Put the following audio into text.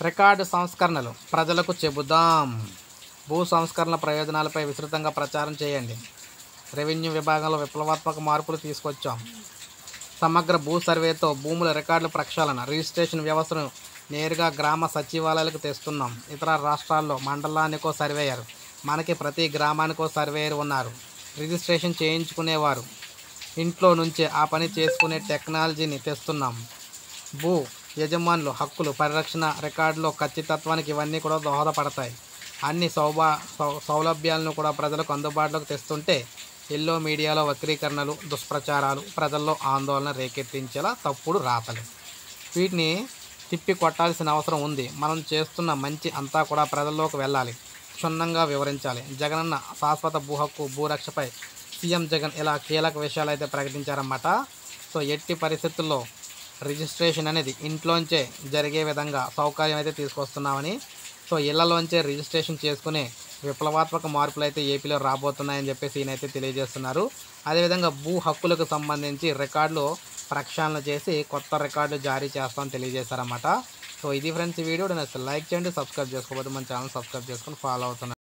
record సంస్కరణలు ప్రజలకు చెబుదాం భూ సంస్కరణల ప్రయోజనాలపై విస్తృతంగా ప్రచారం చేయండి రెవెన్యూ విభాగంలో విప్లవాత్మక మార్పులు తీసుకొచ్చాం సమగ్ర భూ సర్వేతో భూముల రికార్డుల ప్రక్షాళన రిజిస్ట్రేషన్ వ్యవస్థను నేరుగా గ్రామ సచివాలయాలకు తెస్తున్నాం ఇతర రాష్ట్రాల్లో మండలానికో సర్వేయర్ మనకి ప్రతి గ్రామానికో సర్వేయర్ ఉన్నారు రిజిస్ట్రేషన్ చేయించుకునేవారు ఇంట్లో నుంచే ఆ పని చేసుకునే టెక్నాలజీని తెస్తున్నాం భూ యజమానులు హక్కులు పరిరక్షణ రికార్డులో ఖచ్చితత్వానికి ఇవన్నీ కూడా దోహదపడతాయి అన్ని సౌబా సౌ సౌలభ్యాలను కూడా ప్రజలకు అందుబాటులోకి తెస్తుంటే ఎల్లో మీడియాలో వక్రీకరణలు దుష్ప్రచారాలు ప్రజల్లో ఆందోళన రేకెత్తించేలా తప్పుడు రాతలు వీటిని తిప్పి కొట్టాల్సిన అవసరం ఉంది మనం చేస్తున్న మంచి అంతా కూడా ప్రజల్లోకి వెళ్ళాలి క్షుణ్ణంగా వివరించాలి జగనన్న శాశ్వత భూ హక్కు భూరక్షపై సీఎం జగన్ ఇలా కీలక విషయాలు అయితే ప్రకటించారన్నమాట సో ఎట్టి పరిస్థితుల్లో రిజిస్ట్రేషన్ అనేది ఇంట్లోంచే జరిగే విధంగా సౌకర్యం అయితే తీసుకొస్తున్నామని సో ఇళ్లలోంచే రిజిస్ట్రేషన్ చేసుకునే విప్లవాత్మక మార్పులు అయితే ఏపీలో రాబోతున్నాయని చెప్పేసి ఈయనైతే తెలియజేస్తున్నారు అదేవిధంగా భూ హక్కులకు సంబంధించి రికార్డులు ప్రక్షాళన చేసి కొత్త రికార్డులు జారీ చేస్తామని తెలియజేశారన్నమాట సో ఇది ఫ్రెండ్స్ ఈ వీడియో నేను లైక్ చేయండి సబ్స్క్రైబ్ చేసుకోకపోతే మన ఛానల్ సబ్స్క్రైబ్ చేసుకొని ఫాలో అవుతున్నాను